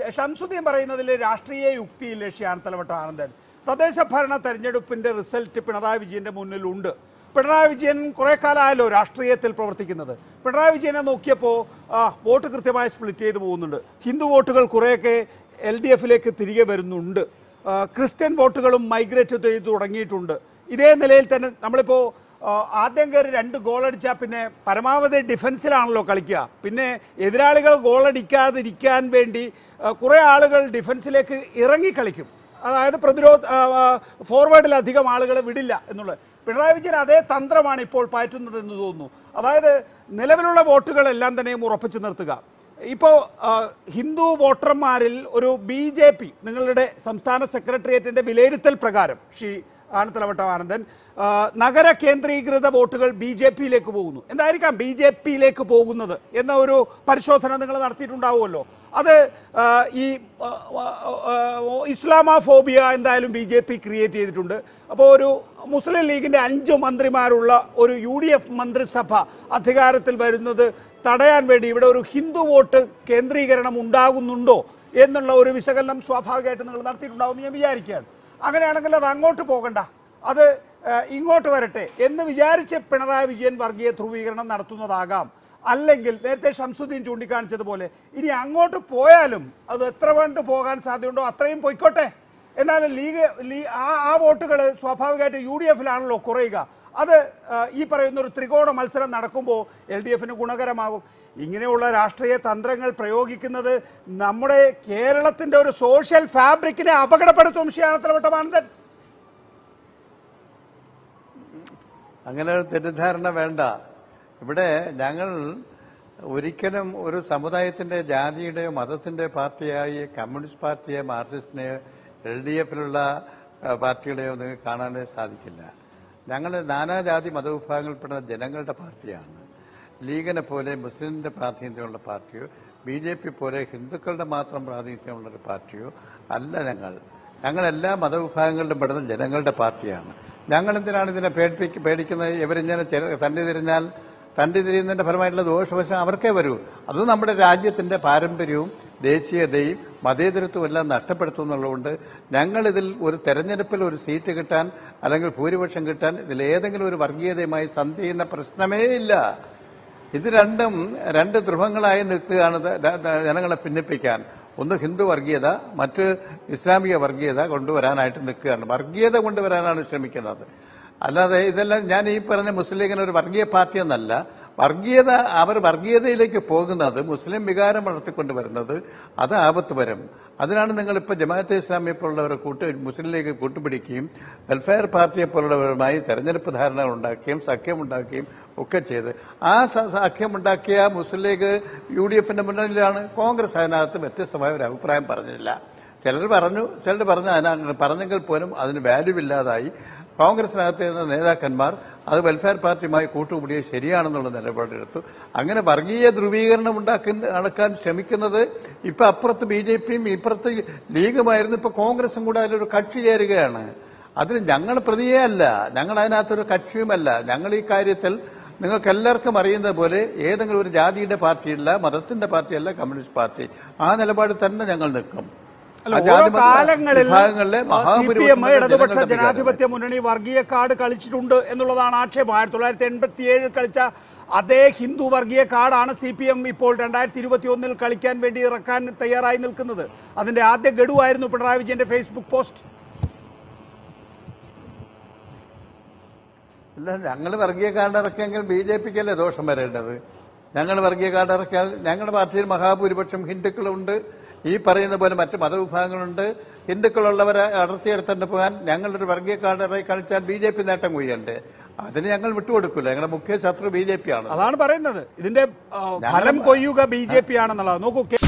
ഷംസുദ്ദീൻ പറയുന്നതിൽ രാഷ്ട്രീയ യുക്തിയില്ലേ ശ്യാനത്തലവട്ട ആനന്ദൻ തദ്ദേശ ഭരണ തെരഞ്ഞെടുപ്പിന്റെ റിസൾട്ട് പിണറായി വിജയന്റെ മുന്നിലുണ്ട് പിണറായി വിജയൻ കുറെ കാലമായല്ലോ രാഷ്ട്രീയത്തിൽ പ്രവർത്തിക്കുന്നത് പിണറായി വിജയനെ നോക്കിയപ്പോൾ ആ, വോട്ട് കൃത്യമായി സ്പ്ലിറ്റ് ചെയ്ത് പോകുന്നുണ്ട് ഹിന്ദു വോട്ടുകൾ കുറേയൊക്കെ എൽ ഡി എഫിലേക്ക് തിരികെ വരുന്നുണ്ട് ആ, ക്രിസ്ത്യൻ വോട്ടുകളും മൈഗ്രേറ്റ് ചെയ്ത് തുടങ്ങിയിട്ടുണ്ട് ഇതേ നിലയിൽ തന്നെ നമ്മളിപ്പോൾ ആ, ആദ്യം കയറി രണ്ട് ഗോൾ അടിച്ചാൽ പിന്നെ പരമാവധി ഡിഫൻസിലാണല്ലോ കളിക്കുക പിന്നെ എതിരാളികൾ ഗോൾ അടിക്കാതിരിക്കാൻ വേണ്ടി ആ, കുറേ ആളുകൾ ഡിഫൻസിലേക്ക് ഇറങ്ങി കളിക്കും അതായത് പ്രതിരോധ ആ, ആ, ഫോർവേഡിൽ അധികം ആളുകളെ വിടില്ല എന്നുള്ളത് പിണറായി വിജയൻ അതേ തന്ത്രമാണ് ഇപ്പോൾ പയറ്റുന്നത് എന്ന് തോന്നുന്നു അതായത് നിലവിലുള്ള വോട്ടുകളെല്ലാം തന്നെയും ഉറപ്പിച്ചു നിർത്തുക ഇപ്പോൾ ഹിന്ദു വോട്ടർമാരിൽ ഒരു ബി ജെ പി നിങ്ങളുടെ സംസ്ഥാന സെക്രട്ടേറിയറ്റിന്റെ വിലയിരുത്തൽ പ്രകാരം ശ്രീ ആനത്തലവട്ടം ആനന്ദൻ ആ, നഗര കേന്ദ്രീകൃത വോട്ടുകൾ ബി ജെ പിയിലേക്ക് പോകുന്നു എന്തായിരിക്കാം ബി ജെ പിയിലേക്ക് പോകുന്നത് എന്ന ഒരു പരിശോധന നിങ്ങൾ നടത്തിയിട്ടുണ്ടാവുമല്ലോ അത് ആ, ഈ ആ, ആ, ഇസ്ലാമോഫോബിയ എന്തായാലും ബി ജെ പി ക്രിയേറ്റ് ചെയ്തിട്ടുണ്ട് അപ്പോൾ ഒരു മുസ്ലിം ലീഗിന്റെ അഞ്ച് മന്ത്രിമാരുള്ള ഒരു യു ഡി എഫ് മന്ത്രിസഭ അധികാരത്തിൽ വരുന്നത് തടയാൻ വേണ്ടി ഇവിടെ ഒരു ഹിന്ദു വോട്ട് കേന്ദ്രീകരണം ഉണ്ടാകുന്നുണ്ടോ എന്നുള്ള ഒരു വിശകലനം സ്വാഭാവികമായിട്ട് നിങ്ങൾ നടത്തിയിട്ടുണ്ടാവുമെന്ന് ഞാൻ വിചാരിക്കുകയാണ് അങ്ങനെയാണെങ്കിൽ അത് അങ്ങോട്ട് പോകണ്ട അത് ആ, ഇങ്ങോട്ട് വരട്ടെ എന്ന് വിചാരിച്ച് പിണറായി വിജയൻ വർഗീയ ധ്രുവീകരണം നടത്തുന്നതാകാം അല്ലെങ്കിൽ നേരത്തെ ഷംസുദ്ദീൻ ചൂണ്ടിക്കാണിച്ചതുപോലെ ഇനി അങ്ങോട്ട് പോയാലും അത് എത്ര വേണ്ട പോകാൻ സാധ്യതയുണ്ടോ അത്രയും പോയിക്കോട്ടെ എന്നാൽ ലീഗ് ലീ ആ ആ വോട്ടുകൾ സ്വാഭാവികമായിട്ട് യു ഡി എഫിലാണല്ലോ കുറയുക അത് ആ, ഈ പറയുന്ന ഒരു ത്രികോണ മത്സരം നടക്കുമ്പോൾ എൽ ഡി എഫിന് ഗുണകരമാകും ഇങ്ങനെയുള്ള രാഷ്ട്രീയ തന്ത്രങ്ങൾ പ്രയോഗിക്കുന്നത് നമ്മുടെ കേരളത്തിന്റെ ഒരു സോഷ്യൽ ഫാബ്രിക്കിനെ അപകടപ്പെടുത്തും ശ്രീയാനത്തലവട്ടമാനന്ദൻ അങ്ങനെ ഒരു തെറ്റിദ്ധാരണ വേണ്ട ഇവിടെ ഞങ്ങൾ ഒരിക്കലും ഒരു സമുദായത്തിന്റെ ജാതിയുടെയോ മതത്തിന്റെ പാർട്ടിയായി കമ്മ്യൂണിസ്റ്റ് പാർട്ടിയെ മാർക്സിസ്റ്റിനെയോ എൽ ഡി എഫിലുള്ള പാർട്ടികളെയോ നിങ്ങൾക്ക് കാണാനേ സാധിക്കില്ല ഞങ്ങൾ നാനാജാതി മതവിഭാഗങ്ങളിൽപ്പെടുന്ന ജനങ്ങളുടെ പാർട്ടിയാണ് ലീഗിനെ പോലെ മുസ്ലിമിന്റെ പ്രാതിനിധ്യമുള്ള പാർട്ടിയോ ബി ജെ പി പോലെ ഹിന്ദുക്കളുടെ മാത്രം പ്രാതിനിധ്യമുള്ള ഒരു പാർട്ടിയോ അല്ല ഞങ്ങൾ ഞങ്ങൾ എല്ലാ മതവിഭാഗങ്ങളിലും പെടുന്ന ജനങ്ങളുടെ പാർട്ടിയാണ് ഞങ്ങൾ എന്തിനാണ് ഇതിനെ പേടിപ്പിക്ക പേടിക്കുന്നത് ഇവരിങ്ങനെ ചെറു- തണ്ടി തിരിഞ്ഞാൽ തണ്ടി തിരിയുന്നതിന്റെ ഫലമായിട്ടുള്ള ദോഷവശം അവർക്കേ വരൂ അത് നമ്മുടെ രാജ്യത്തിന്റെ പാരമ്പര്യവും ദേശീയതയും മതേതരത്വവും എല്ലാം നഷ്ടപ്പെടുത്തുന്നുള്ളതുകൊണ്ട് ഞങ്ങൾ ഇതിൽ ഒരു തെരഞ്ഞെടുപ്പിൽ ഒരു സീറ്റ് കിട്ടാൻ അല്ലെങ്കിൽ ഭൂരിപക്ഷം കിട്ടാൻ ഇതിൽ ഏതെങ്കിലും ഒരു വർഗീയതയുമായി സന്ധി ചെയ്യുന്ന പ്രശ്നമേ ഇല്ല ഇത് രണ്ടും രണ്ട് ധ്രുവങ്ങളായി നിൽക്കുകയാണ് ദ- ദ- ദ- ജനങ്ങളെ ഭിന്നിപ്പിക്കാൻ ഒന്ന് ഹിന്ദു വർഗീയത മറ്റ് ഇസ്ലാമിക വർഗീയത കൊണ്ടുവരാനായിട്ട് നിൽക്കുകയാണ് വർഗീയത കൊണ്ടുവരാനാണ് ശ്രമിക്കുന്നത് അല്ലാതെ ഇതെല്ലാം ഞാൻ ഈ പറഞ്ഞ മുസ്ലിം ലീഗിന് ഒരു വർഗീയ പാർട്ടി എന്നല്ല വർഗീയത അവർ വർഗീയതയിലേക്ക് പോകുന്നത് മുസ്ലിം വികാരം വളർത്തിക്കൊണ്ട് വരുന്നത് അത് ആപത്ത് വരും അതിനാണ് നിങ്ങൾ ഇപ്പോൾ ജമാഅത്തെ ഇസ്ലാമിയെ പോലുള്ളവരെ കൂട്ട് മുസ്ലിം ലീഗ് കൂട്ടുപിടിക്കുകയും വെൽഫെയർ പാർട്ടിയെ പോലുള്ളവരുമായി തെരഞ്ഞെടുപ്പ് ധാരണകൾ ഉണ്ടാക്കുകയും സഖ്യമുണ്ടാക്കുകയും ഒക്കെ ചെയ്ത് ആ സ- സഖ്യമുണ്ടാക്കിയ മുസ്ലിം ലീഗ് യു ഡി എഫിന്റെ മുന്നണിയിലാണ് കോൺഗ്രസ് അതിനകത്ത് വ്യത്യസ്തമായ ഒരു അഭിപ്രായം പറഞ്ഞില്ല ചിലർ പറഞ്ഞു ചിലർ പറഞ്ഞു അതിന പറഞ്ഞെങ്കിൽ പോലും അതിന് വാല്യൂ ഇല്ലാതായി കോൺഗ്രസിനകത്ത് ഇരുന്ന നേതാക്കന്മാർ അത് വെൽഫെയർ പാർട്ടിയുമായി കൂട്ടുകൂടിയത് ശരിയാണെന്നുള്ള നിലപാടെടുത്തു അങ്ങനെ വർഗീയ ധ്രുവീകരണം ഉണ്ടാക്കുന്ന നടക്കാൻ ശ്രമിക്കുന്നത് ഇപ്പൊ അപ്പുറത്ത് ബി ജെ പിയും ഇപ്പുറത്ത് ലീഗുമായിരുന്നു ഇപ്പൊ കോൺഗ്രസും കൂടെ അതിലൊരു കക്ഷി ചേരുകയാണ് അതിന് ഞങ്ങൾ പ്രതിയേ അല്ല ഞങ്ങൾ അതിനകത്തൊരു കക്ഷിയുമല്ല ഞങ്ങൾ ഈ കാര്യത്തിൽ നിങ്ങൾക്ക് എല്ലാവർക്കും അറിയുന്നത് പോലെ ഏതെങ്കിലും ഒരു ജാതിയുടെ പാർട്ടിയല്ല മതത്തിന്റെ പാർട്ടിയല്ല കമ്മ്യൂണിസ്റ്റ് പാർട്ടി ആ നിലപാട് തന്നെ ഞങ്ങൾ നിൽക്കും അല്ല, ആ ഓരോ ജാതി മത കാലങ്ങളിൽ വിഭാഗങ്ങളിലെ സി പി എം മഹാഭൂരിപക്ഷം ഇടതുപക്ഷ ജനങ്ങളുടെ ജനാധിപത്യ മുന്നണി വർഗീയ കാർഡ് കളിച്ചിട്ടുണ്ട് എന്നുള്ളതാണ് ആക്ഷേപം ആയിരത്തി തൊള്ളായിരത്തി എൺപത്തി ഏഴിൽ കളിച്ച അതേ ഹിന്ദു വർഗീയ കാർഡാണ് സി പി എം ഇപ്പോൾ രണ്ടായിരത്തി ഇരുപത്തി ഒന്നിൽ കളിക്കാൻ വേണ്ടി ഇറക്കാൻ തയ്യാറായി നിൽക്കുന്നത് അതിന്റെ ആദ്യ ഗഡുവായിരുന്നു പിണറായി വിജയന്റെ ഫേസ്ബുക്ക് പോസ്റ്റ് അല്ല ഞങ്ങൾ വർഗീയ കാർഡ് ഇറക്കിയെങ്കിൽ ബി ജെ പിക്കല്ലേ ദോഷം വരേണ്ടത് ഞങ്ങൾ വർഗീയ കാർഡ് ഇറക്കിയാൽ ഞങ്ങളുടെ പാർട്ടിയിൽ മഹാഭൂരിപക്ഷം ഹിന്ദുക്കളുണ്ട് ഈ പറയുന്ന പോലെ മറ്റ് മതവിഭാഗങ്ങളുണ്ട് ഹിന്ദുക്കളുള്ളവരെ അടർത്തിയെടുത്തുകൊണ്ട് പോകാൻ ഞങ്ങളൊരു വർഗീയ കാർഡ് ഇറക്കി കളിച്ചാൽ ബി ജെ പി നേട്ടം കൊയ്യണ്ടേ അതിന് ഞങ്ങൾ വിട്ടുകൊടുക്കില്ല ഞങ്ങളുടെ മുഖ്യ ശത്രു ബി ജെ പി ആണ് അതാണ് പറയുന്നത് ഇതിന്റെ ആ, ഫലം കൊയ്യുക ബി ജെ പി ആണെന്നുള്ളത് നോക്കൂ